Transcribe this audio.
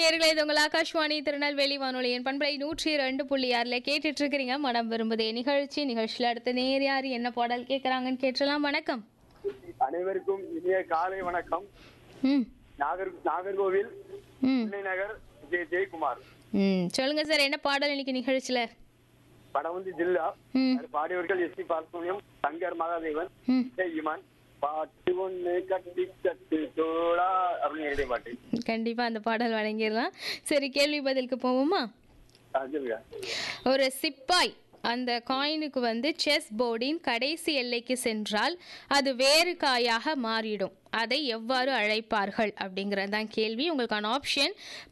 நேர்களை இது உங்கள் ஆகாஷ்வாணி திருநெல்வேலி வானொலியின் பண்பலை நூற்றி ரெண்டு புள்ளி ஆறுல கேட்டுட்டு இருக்கிறீங்க மனம் விரும்புதே நிகழ்ச்சி நிகழ்ச்சியில் அடுத்த நேர் யார் என்ன பாடல் கேட்குறாங்கன்னு கேட்டலாம் வணக்கம் அனைவருக்கும் இனிய காலை வணக்கம் ம் நாகர் நாகர்கோவில் ம் பிள்ளை நகர் ஜெய ஜெயக்குமார் ம் சொல்லுங்க சார் என்ன பாடல் இன்னைக்கு நிகழ்ச்சியில் படம் வந்து ஜில்லா ம் அது பாடியவர்கள் எஸ் டி பாலசுப்ரமணியம் சங்கர் மகாதேவன் ம் இமான் பாட்டு ஒண்ணு கட்டி கட்டு தோழா அப்படின்னு எழுதிய பாட்டு கண்டிப்பாக அந்த பாடல் வழங்கிடலாம் சரி கேள்வி பதிலுக்கு போவோமா ஆ, சொல்லுங்க ஒரு சிப்பாய் அந்த காயினுக்கு வந்து செஸ் போர்டின் கடைசி எல்லைக்கு சென்றால் அது வேறு காயாக மாறிடும் அதை எவ்வாறு அழைப்பார்கள் அப்படிங்கிறது தான் கேள்வி உங்களுக்கான ஆப்ஷன்